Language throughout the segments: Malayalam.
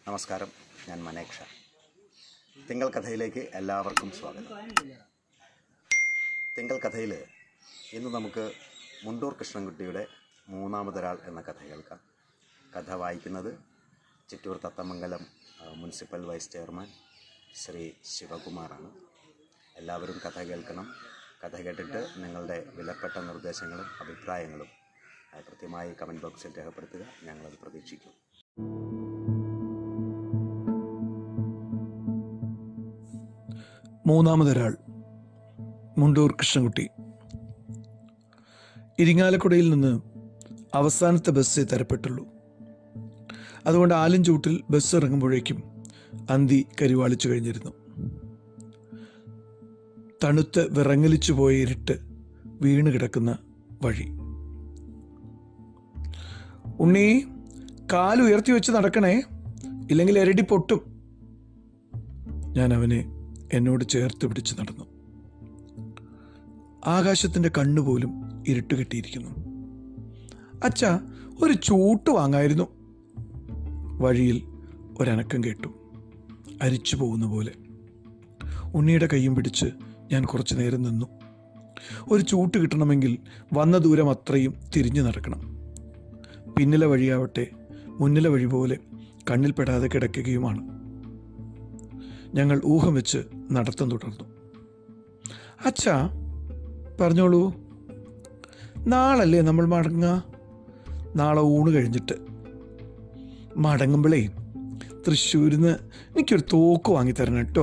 നമസ്കാരം ഞാൻ മനേക്ഷ തിങ്കൾ കഥയിലേക്ക് എല്ലാവർക്കും സ്വാഗതം തിങ്കൾ കഥയിൽ ഇന്ന് നമുക്ക് മുണ്ടൂർ കൃഷ്ണൻകുട്ടിയുടെ മൂന്നാമതൊരാൾ എന്ന കഥ കേൾക്കാം കഥ വായിക്കുന്നത് ചിറ്റൂർ തത്തമംഗലം ആ, മുനിസിപ്പൽ വൈസ് ചെയർമാൻ ശ്രീ ശിവകുമാറാണ് എല്ലാവരും കഥ കേൾക്കണം കഥ കേട്ടിട്ട് നിങ്ങളുടെ വിലപ്പെട്ട നിർദ്ദേശങ്ങളും അഭിപ്രായങ്ങളും ആ, കൃത്യമായി കമൻറ്റ് ബോക്സിൽ രേഖപ്പെടുത്തുക ഞങ്ങളത് പ്രതീക്ഷിക്കും മൂന്നാമതൊരാൾ മുണ്ടൂർ കൃഷ്ണൻകുട്ടി ഇരിങ്ങാലക്കുടയിൽ നിന്ന് അവസാനത്തെ ബസ്സേ തരപ്പെട്ടുള്ളൂ അതുകൊണ്ട് ആലഞ്ചൂട്ടിൽ ബസ് ഇറങ്ങുമ്പോഴേക്കും അന്തി കരിവാളിച്ചു കഴിഞ്ഞിരുന്നു തണുത്ത് വിറങ്ങലിച്ചു പോയ ഇരുട്ട് വീണ് കിടക്കുന്ന വഴി ഉണ്ണി കാലുയർത്തി വെച്ച് നടക്കണേ ഇല്ലെങ്കിൽ എരടി പൊട്ടും ഞാൻ അവനെ എന്നോട് ചേർത്ത് പിടിച്ച് നടന്നു ആകാശത്തിന്റെ കണ്ണുപോലും ഇരുട്ട് കെട്ടിയിരിക്കുന്നു അച്ഛ ഒരു ചൂട്ട് വാങ്ങായിരുന്നു വഴിയിൽ ഒരനക്കം കേട്ടു അരിച്ചു പോകുന്ന പോലെ ഉണ്ണിയുടെ കൈയും പിടിച്ച് ഞാൻ കുറച്ചു നേരം നിന്നു ഒരു ചൂട്ട് കിട്ടണമെങ്കിൽ വന്ന ദൂരം അത്രയും തിരിഞ്ഞു നടക്കണം പിന്നിലെ വഴിയാവട്ടെ മുന്നിലെ വഴി പോലെ കണ്ണിൽപ്പെടാതെ കിടക്കുകയുമാണ് ഞങ്ങൾ ഊഹം വെച്ച് നടത്തം തുടർന്നു അച്ഛാ പറഞ്ഞോളൂ നാളല്ലേ നമ്മൾ മടങ്ങുക നാളെ ഊണ് കഴിഞ്ഞിട്ട് മടങ്ങുമ്പോഴേ തൃശ്ശൂരിൽ നിന്ന് എനിക്കൊരു തോക്ക് വാങ്ങി തരണം കേട്ടോ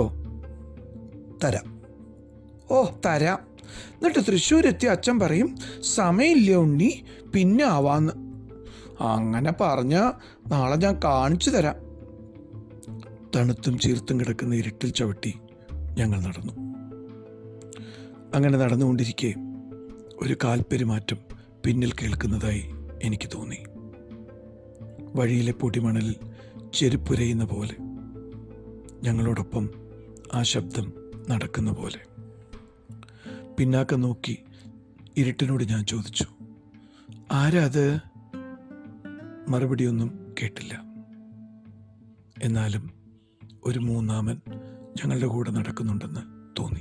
തരാം ഓ തരാം എന്നിട്ട് തൃശ്ശൂർ എത്തി അച്ഛൻ പറയും സമയമില്ല ഉണ്ണി പിന്നെ ആവാന്ന് അങ്ങനെ പറഞ്ഞ നാളെ ഞാൻ കാണിച്ചു തരാം തണുത്തും ചീർത്തും കിടക്കുന്ന ഇരുട്ടിൽ ചവിട്ടി ഞങ്ങൾ നടന്നു അങ്ങനെ നടന്നുകൊണ്ടിരിക്കെ ഒരു കാൽപ്പെരുമാറ്റം പിന്നിൽ കേൾക്കുന്നതായി എനിക്ക് തോന്നി വഴിയിലെ പൊടിമണലിൽ ചെരുപ്പുരയുന്ന പോലെ ഞങ്ങളോടൊപ്പം ആ ശബ്ദം നടക്കുന്ന പോലെ പിന്നാക്കം നോക്കി ഇരുട്ടിനോട് ഞാൻ ചോദിച്ചു ആരാ അത് മറുപടിയൊന്നും കേട്ടില്ല എന്നാലും ഒരു മൂന്നാമൻ ഞങ്ങളുടെ കൂടെ നടക്കുന്നുണ്ടെന്ന് തോന്നി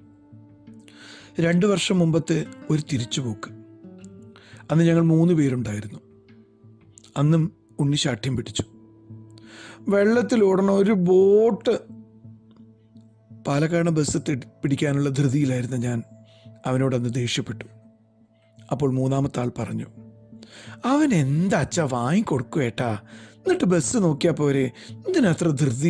രണ്ടു വർഷം മുമ്പത്തെ ഒരു തിരിച്ചുപോക്ക് അന്ന് ഞങ്ങൾ മൂന്ന് പേരുണ്ടായിരുന്നു അന്നും ഉണ്ണി ശാഠ്യം പിടിച്ചു വെള്ളത്തിൽ ഓടണ ഒരു ബോട്ട് പാലക്കാട് ബസ് തി- പിടിക്കാനുള്ള ധൃതിയിലായിരുന്ന ഞാൻ അവനോടന്ന് ദേഷ്യപ്പെട്ടു അപ്പോൾ മൂന്നാമത്തെ ആൾ പറഞ്ഞു അവൻ എന്താ അച്ഛാ വാങ്ങിക്കൊടുക്കും ഏട്ടാ എന്നിട്ട് ബസ് നോക്കിയാൽ പോരെ എന്തിനത്ര ധൃതി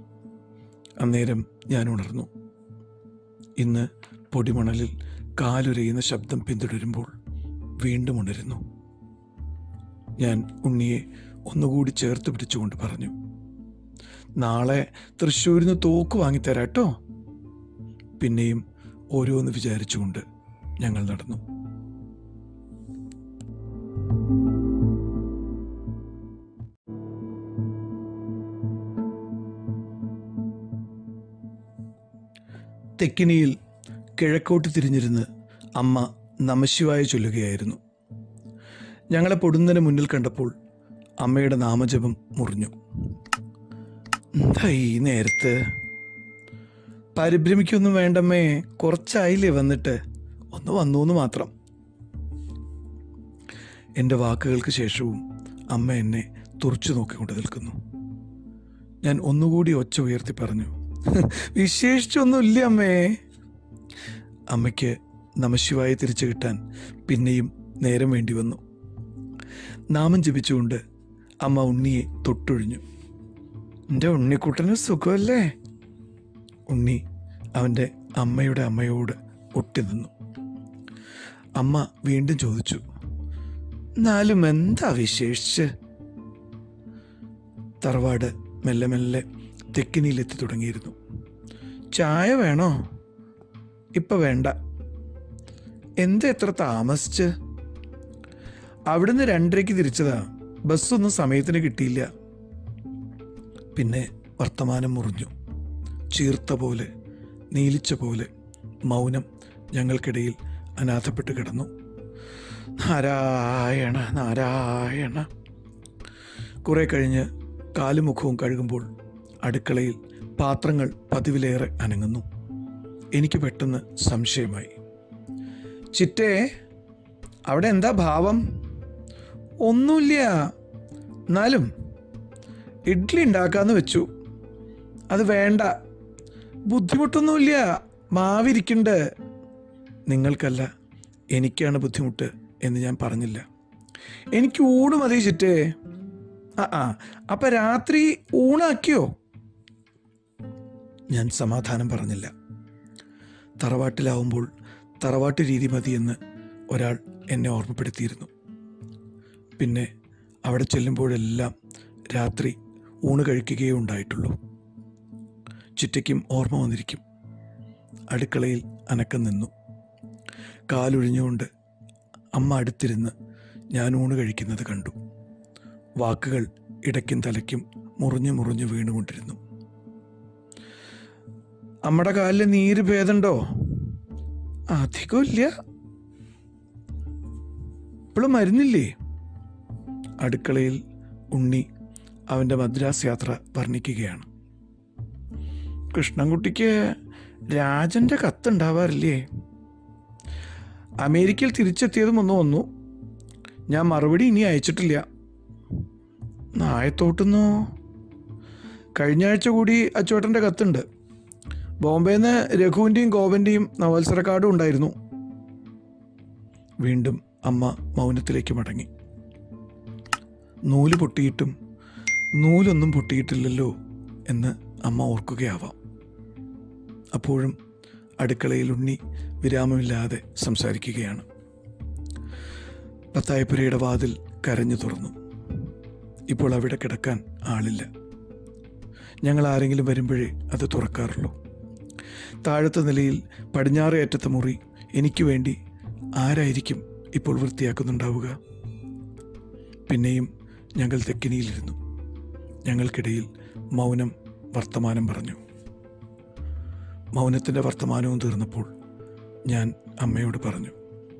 അന്നേരം ഞാൻ ഉണർന്നു ഇന്ന് പൊടിമണലിൽ കാലുരയുന്ന ശബ്ദം പിന്തുടരുമ്പോൾ വീണ്ടും ഉണരുന്നു ഞാൻ ഉണ്ണിയെ ഒന്നുകൂടി ചേർത്ത് പിടിച്ചുകൊണ്ട് പറഞ്ഞു നാളെ തൃശ്ശൂരിൽ നിന്ന് തോക്ക് വാങ്ങിത്തരാട്ടോ പിന്നെയും ഓരോന്ന് വിചാരിച്ചുകൊണ്ട് ഞങ്ങൾ നടന്നു തെക്കിനിയിൽ കിഴക്കോട്ട് തിരിഞ്ഞിരുന്ന് അമ്മ നമശിവായ ചൊല്ലുകയായിരുന്നു ഞങ്ങളെ പൊടുന്നതിന് മുന്നിൽ കണ്ടപ്പോൾ അമ്മയുടെ നാമജപം മുറിഞ്ഞു എന്താ ഈ നേരത്ത് പരിഭ്രമിക്കൊന്നും വേണ്ടമ്മേ കുറച്ചായില്ലേ വന്നിട്ട് ഒന്ന് വന്നു എന്ന് മാത്രം എൻ്റെ വാക്കുകൾക്ക് ശേഷവും അമ്മ എന്നെ തുറച്ചു നോക്കിക്കൊണ്ട് നിൽക്കുന്നു ഞാൻ ഒന്നുകൂടി ഒച്ച ഉയർത്തി പറഞ്ഞു വിശേഷിച്ചൊന്നുമില്ല അമ്മേ അമ്മയ്ക്ക് നമശിവായ തിരിച്ചു കിട്ടാൻ പിന്നെയും നേരം വേണ്ടി വന്നു നാമം ജപിച്ചുകൊണ്ട് അമ്മ ഉണ്ണിയെ തൊട്ടൊഴിഞ്ഞു എൻ്റെ ഉണ്ണിക്കുട്ടന് സുഖമല്ലേ ഉണ്ണി അവൻ്റെ അമ്മയുടെ അമ്മയോട് ഒട്ടി നിന്നു അമ്മ വീണ്ടും ചോദിച്ചു എന്നാലും എന്താ വിശേഷിച്ച് തറവാട് മെല്ലെ മെല്ലെ തെക്കിനിയിലെത്തി തുടങ്ങിയിരുന്നു ചായ വേണോ ഇപ്പൊ വേണ്ട എന്താ എത്ര താമസിച്ച് അവിടുന്ന് രണ്ടരയ്ക്ക് തിരിച്ചതാ ബസ്സൊന്നും സമയത്തിന് കിട്ടിയില്ല പിന്നെ വർത്തമാനം മുറിഞ്ഞു ചീർത്ത പോലെ നീലിച്ച പോലെ മൗനം ഞങ്ങൾക്കിടയിൽ അനാഥപ്പെട്ട് കിടന്നു നാരായണ നാരായണ കുറെ കഴിഞ്ഞ് കാലും മുഖവും കഴുകുമ്പോൾ അടുക്കളയിൽ പാത്രങ്ങൾ പതിവിലേറെ അനങ്ങുന്നു എനിക്ക് പെട്ടെന്ന് സംശയമായി ചിറ്റേ അവിടെ എന്താ ഭാവം ഒന്നുമില്ല എന്നാലും ഇഡ്ഡലി ഉണ്ടാക്കാന്ന് വെച്ചു അത് വേണ്ട ബുദ്ധിമുട്ടൊന്നുമില്ല മാവിരിക്കണ്ട് നിങ്ങൾക്കല്ല എനിക്കാണ് ബുദ്ധിമുട്ട് എന്ന് ഞാൻ പറഞ്ഞില്ല എനിക്ക് ഊണ് മതി ചിറ്റേ ആ ആ അപ്പം രാത്രി ഊണാക്കിയോ ഞാൻ സമാധാനം പറഞ്ഞില്ല തറവാട്ടിലാവുമ്പോൾ തറവാട്ട് രീതി മതിയെന്ന് ഒരാൾ എന്നെ ഓർമ്മപ്പെടുത്തിയിരുന്നു പിന്നെ അവിടെ ചെല്ലുമ്പോഴെല്ലാം രാത്രി ഊണ് കഴിക്കുകയേ ഉണ്ടായിട്ടുള്ളൂ ചുറ്റയ്ക്കും ഓർമ്മ വന്നിരിക്കും അടുക്കളയിൽ അനക്കം നിന്നു കാലൊഴിഞ്ഞുകൊണ്ട് അമ്മ അടുത്തിരുന്ന് ഞാൻ ഊണ് കഴിക്കുന്നത് കണ്ടു വാക്കുകൾ ഇടയ്ക്കും തലയ്ക്കും മുറിഞ്ഞു മുറിഞ്ഞു വീണുകൊണ്ടിരുന്നു അമ്മയുടെ കാലിൽ നീര് ഭേദമുണ്ടോ അധികമില്ല ഇപ്പോഴും മരുന്നില്ലേ അടുക്കളയിൽ ഉണ്ണി അവൻ്റെ മദ്രാസ് യാത്ര വർണ്ണിക്കുകയാണ് കൃഷ്ണൻകുട്ടിക്ക് രാജൻ്റെ കത്തുണ്ടാവാറില്ലേ അമേരിക്കയിൽ തിരിച്ചെത്തിയതും ഒന്ന് വന്നു ഞാൻ മറുപടി ഇനി അയച്ചിട്ടില്ല നായത്തോട്ടുന്നോ കഴിഞ്ഞ ആഴ്ച കൂടി അച്ചോട്ടൻ്റെ കത്തുണ്ട് ബോംബെന്ന് രഘുവിൻ്റെയും ഗോപൻ്റെയും നവത്സര കാർഡും ഉണ്ടായിരുന്നു വീണ്ടും അമ്മ മൗനത്തിലേക്ക് മടങ്ങി നൂല് പൊട്ടിയിട്ടും നൂലൊന്നും പൊട്ടിയിട്ടില്ലല്ലോ എന്ന് അമ്മ ഓർക്കുകയാവാം അപ്പോഴും അടുക്കളയിൽ ഉണ്ണി വിരാമമില്ലാതെ സംസാരിക്കുകയാണ് പത്തായപ്പുരയുടെ വാതിൽ കരഞ്ഞു തുറന്നു ഇപ്പോൾ അവിടെ കിടക്കാൻ ആളില്ല ഞങ്ങൾ ആരെങ്കിലും വരുമ്പോഴേ അത് തുറക്കാറുള്ളൂ താഴത്തെ നിലയിൽ പടിഞ്ഞാറ് അറ്റത്തെ മുറി എനിക്ക് വേണ്ടി ആരായിരിക്കും ഇപ്പോൾ വൃത്തിയാക്കുന്നുണ്ടാവുക പിന്നെയും ഞങ്ങൾ തെക്കിനിയിലിരുന്നു ഞങ്ങൾക്കിടയിൽ മൗനം വർത്തമാനം പറഞ്ഞു മൗനത്തിൻ്റെ വർത്തമാനവും തീർന്നപ്പോൾ ഞാൻ അമ്മയോട് പറഞ്ഞു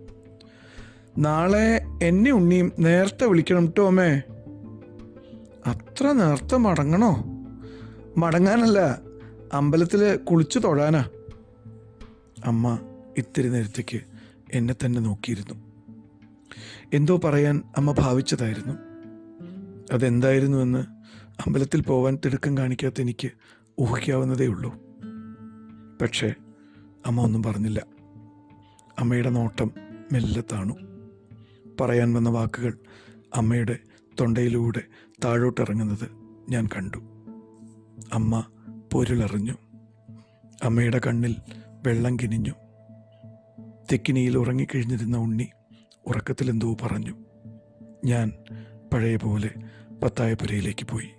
നാളെ എന്നെ ഉണ്ണിയും നേരത്തെ വിളിക്കണം കേട്ടോ അമ്മേ അത്ര നേരത്തെ മടങ്ങണോ മടങ്ങാനല്ല അമ്പലത്തിൽ കുളിച്ചു തൊഴാനാ അമ്മ ഇത്തിരി നേരത്തേക്ക് എന്നെ തന്നെ നോക്കിയിരുന്നു എന്തോ പറയാൻ അമ്മ ഭാവിച്ചതായിരുന്നു അതെന്തായിരുന്നുവെന്ന് അമ്പലത്തിൽ പോവാൻ തിടുക്കം കാണിക്കാത്ത എനിക്ക് ഊഹിക്കാവുന്നതേ ഉള്ളൂ പക്ഷേ അമ്മ ഒന്നും പറഞ്ഞില്ല അമ്മയുടെ നോട്ടം മെല്ലെ താണു പറയാൻ വന്ന വാക്കുകൾ അമ്മയുടെ തൊണ്ടയിലൂടെ താഴോട്ടിറങ്ങുന്നത് ഞാൻ കണ്ടു അമ്മ പൊരുളറിഞ്ഞു അമ്മയുടെ കണ്ണിൽ വെള്ളം കിനിഞ്ഞു തെക്കിനിയിൽ ഉറങ്ങിക്കഴിഞ്ഞിരുന്ന ഉണ്ണി ഉറക്കത്തിലെന്തോ പറഞ്ഞു ഞാൻ പഴയ പോലെ പത്തായപുരയിലേക്ക് പോയി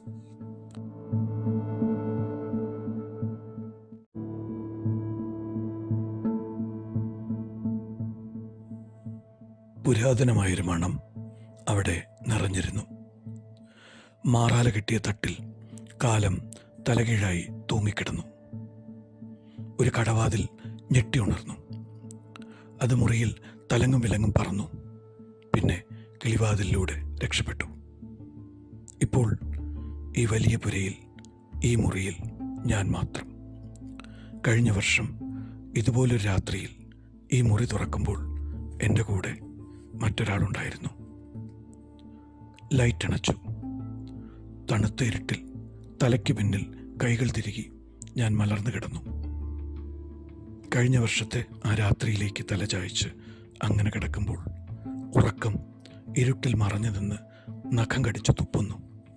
പുരാതനമായൊരു മണം അവിടെ നിറഞ്ഞിരുന്നു മാറാല കെട്ടിയ തട്ടിൽ കാലം തലകീഴായി തൂങ്ങിക്കിടന്നു ഒരു കടവാതിൽ ഞെട്ടി ഉണർന്നു അത് മുറിയിൽ തലങ്ങും വിലങ്ങും പറന്നു പിന്നെ കിളിവാതിലൂടെ രക്ഷപ്പെട്ടു ഇപ്പോൾ ഈ വലിയ പുരയിൽ ഈ മുറിയിൽ ഞാൻ മാത്രം കഴിഞ്ഞ വർഷം ഇതുപോലൊരു രാത്രിയിൽ ഈ മുറി തുറക്കുമ്പോൾ എൻ്റെ കൂടെ മറ്റൊരാളുണ്ടായിരുന്നു ലൈറ്റ് അണച്ചു തണുത്ത ഇരുട്ടിൽ തലയ്ക്ക് പിന്നിൽ കൈകൾ തിരുകി ഞാൻ മലർന്നു കിടന്നു കഴിഞ്ഞ വർഷത്തെ ആ രാത്രിയിലേക്ക് തലചായ്ച്ച് അങ്ങനെ കിടക്കുമ്പോൾ ഉറക്കം ഇരുട്ടിൽ മറഞ്ഞു നിന്ന് നഖം കടിച്ചു തുപ്പുന്നു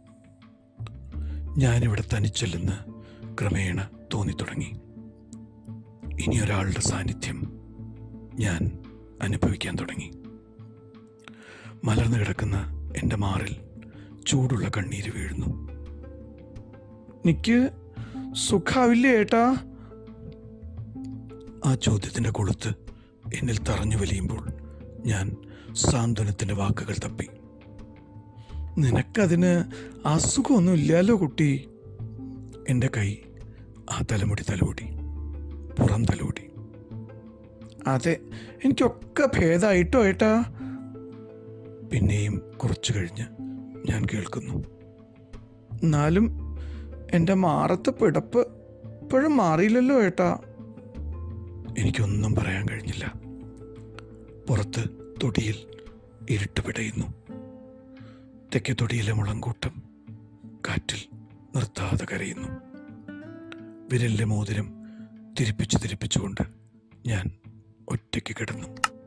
ഞാനിവിടെ തനിച്ചല്ലെന്ന് ക്രമേണ തോന്നിത്തുടങ്ങി ഇനി ഒരാളുടെ സാന്നിധ്യം ഞാൻ അനുഭവിക്കാൻ തുടങ്ങി മലർന്നു കിടക്കുന്ന എൻ്റെ മാറിൽ ചൂടുള്ള കണ്ണീര് വീഴുന്നു നിക്ക് സുഖാവില്ലേ ഏട്ടാ ആ ചോദ്യത്തിൻ്റെ കൊളുത്ത് എന്നിൽ തറഞ്ഞു വലിയുമ്പോൾ ഞാൻ സാന്ത്വനത്തിൻ്റെ വാക്കുകൾ തപ്പി നിനക്കതിന് അസുഖമൊന്നും ഇല്ലല്ലോ കുട്ടി എൻ്റെ കൈ ആ തലമുടി തലോടി പുറം തലോടി അതെ എനിക്കൊക്കെ ഭേദമായിട്ടോ ഏട്ടാ പിന്നെയും കുറച്ചു കഴിഞ്ഞ് ഞാൻ കേൾക്കുന്നു എന്നാലും എൻ്റെ മാറത്തെ പിടപ്പ് ഇപ്പോഴും മാറിയില്ലല്ലോ ഏട്ടാ എനിക്കൊന്നും പറയാൻ കഴിഞ്ഞില്ല പുറത്ത് തൊടിയിൽ ഇരുട്ട് പിടയുന്നു തെക്കേ തൊടിയിലെ മുളങ്കൂട്ടം കാറ്റിൽ നിർത്താതെ കരയുന്നു വിരലിലെ മോതിരം തിരിപ്പിച്ച് തിരിപ്പിച്ചുകൊണ്ട് ഞാൻ ഒറ്റയ്ക്ക് കിടന്നു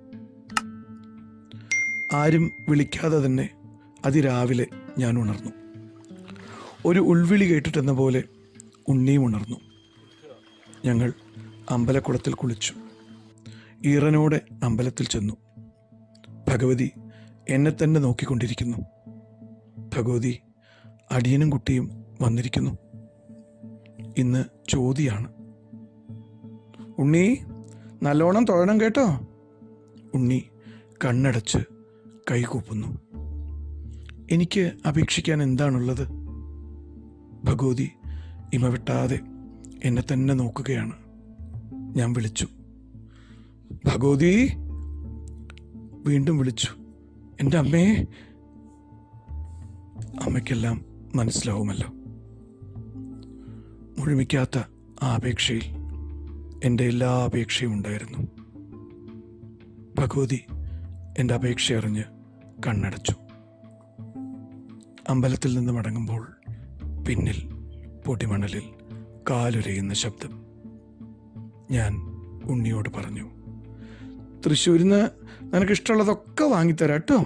ആരും വിളിക്കാതെ തന്നെ അതിരാവിലെ ഞാൻ ഉണർന്നു ഒരു ഉൾവിളി കേട്ടിട്ടെന്ന പോലെ ഉണ്ണിയും ഉണർന്നു ഞങ്ങൾ അമ്പലക്കുളത്തിൽ കുളിച്ചു ഈറനോടെ അമ്പലത്തിൽ ചെന്നു ഭഗവതി എന്നെ തന്നെ നോക്കിക്കൊണ്ടിരിക്കുന്നു ഭഗവതി അടിയനും കുട്ടിയും വന്നിരിക്കുന്നു ഇന്ന് ചോതിയാണ് ഉണ്ണി നല്ലോണം തൊഴണം കേട്ടോ ഉണ്ണി കണ്ണടച്ച് കൈകൂപ്പുന്നു എനിക്ക് അപേക്ഷിക്കാൻ എന്താണുള്ളത് ഭഗവതി ഇമവെട്ടാതെ എന്നെ തന്നെ നോക്കുകയാണ് ഞാൻ വിളിച്ചു ഭഗവതി വീണ്ടും വിളിച്ചു എൻ്റെ അമ്മേ അമ്മയ്ക്കെല്ലാം മനസ്സിലാവുമല്ലോ മുഴുമിക്കാത്ത ആ അപേക്ഷയിൽ എൻ്റെ എല്ലാ അപേക്ഷയും ഉണ്ടായിരുന്നു ഭഗവതി എൻ്റെ അപേക്ഷ അറിഞ്ഞ് കണ്ണടച്ചു അമ്പലത്തിൽ നിന്ന് മടങ്ങുമ്പോൾ പിന്നിൽ പൊടിമണലിൽ കാലുരയുന്ന ശബ്ദം ഞാൻ ഉണ്ണിയോട് പറഞ്ഞു തൃശ്ശൂരിൽ നിന്ന് നിനക്കിഷ്ടമുള്ളതൊക്കെ വാങ്ങിത്തരാം കേട്ടോ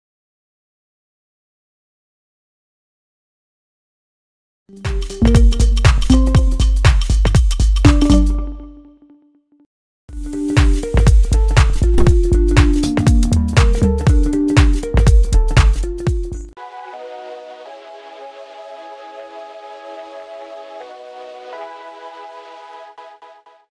thank you